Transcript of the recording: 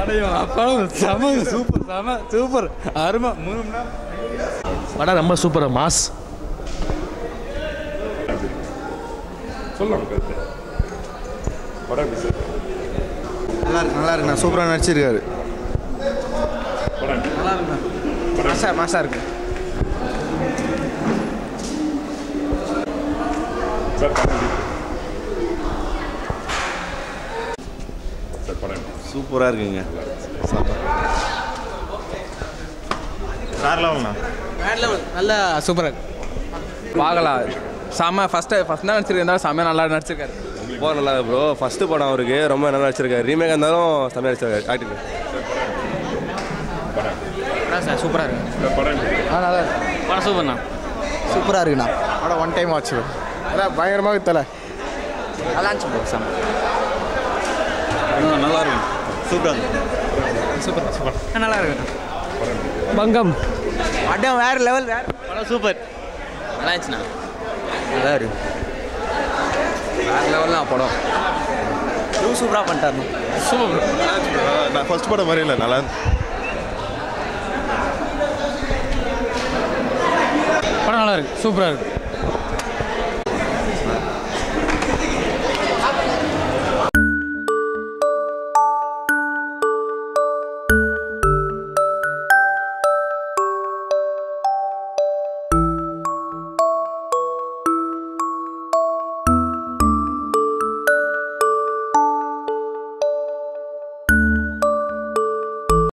படம் செம சூப்பர் செம சூப்பர் அருமை மூணு மணி நேரம் படம் ரொம்ப சூப்பர் மாஸ் சொல்லலாம் கருத்து படம் எப்படி சார் நல்லா இருக்கு நல்லா இருக்குண்ணா சூப்பராக நடிச்சிருக்காரு படம் எப்படி? நல்லா இருக்குண்ணா மாசா மாசா இருக்கு சார் படம் எப்படி? சார் படம் எப்படி? சூப்பராக இருக்குங்க வேறு லெவல்ண்ணா நல்லா சூப்பராக பார்க்கலாம் செம்ம ஃபஸ்ட்டு ஃபஸ்ட் தான் நடிச்சிருக்காரு செம்ம நல்லா நடிச்சிருக்காரு ரொம்ப நல்லா ப்ரோ ஃபஸ்ட்டு படம் அவருக்கு ரொம்ப நல்லா நடிச்சிருக்காரு ரீமேக் இருந்தாலும் செம்மையாக நடிச்சிருக்காரு ஆக்டிங் சார் சூப்பராக இருக்கு சார் படம் எப்படி? ஆ நல்லா படம் சூப்பர்ண்ணா சூப்பராக இருக்குண்ணா படம் ஒன் டைம் வாட்ச் அதான் பயங்கரமாக தலை நல்லா இருந்துச்சு bro, செம்ம நல்லா இருக்கும் சூப்பராக சூப்பர் சூப்பர் நல்லா இருக்கு பங்கம் படம் வேறு லெவல் வேறு படம் சூப்பர் நல்லா இருந்துச்சுண்ணா நல்லா இருக்கு வேறு லெவல்லாம் படம் சூப்பராக பண்ணிட்டாருண்ணா சூப்பர் நான் ஃபர்ஸ்ட் படம் மாதிரி இல்லை நல்லா படம் நல்லா இருக்கு சூப்பராக இருக்கு